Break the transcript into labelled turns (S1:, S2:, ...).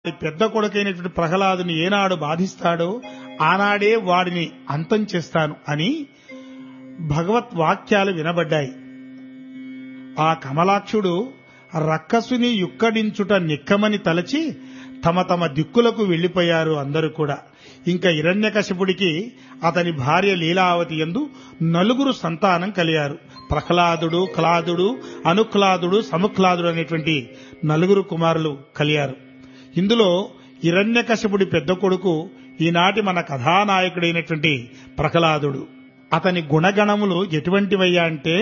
S1: పెద్ద కొడుకైనటువంటి ప్రహ్లాదుని ఏనాడు బాధిస్తాడో ఆనాడే వాడిని అంతం చేస్తాను అని భగవత్ వాక్యాలు వినబడ్డాయి ఆ కమలాక్షుడు రక్కసుని యుక్కడించుట నిక్కమని తలచి తమ తమ దిక్కులకు వెళ్లిపోయారు అందరూ కూడా ఇంకా హిరణ్యకశిపుడికి అతని భార్య లీలావతి ఎందు నలుగురు సంతానం కలిగారు ప్రహ్లాదుడు క్లాదుడు అనుక్లాదుడు సముక్లాదుడు అనేటువంటి నలుగురు కుమారులు కలిగారు ఇందులో హిరణ్యకశిపుడి పెద్ద కొడుకు ఈనాటి మన కథానాయకుడైనటువంటి ప్రహ్లాదుడు అతని గుణగణములు ఎటువంటివయ్యా అంటే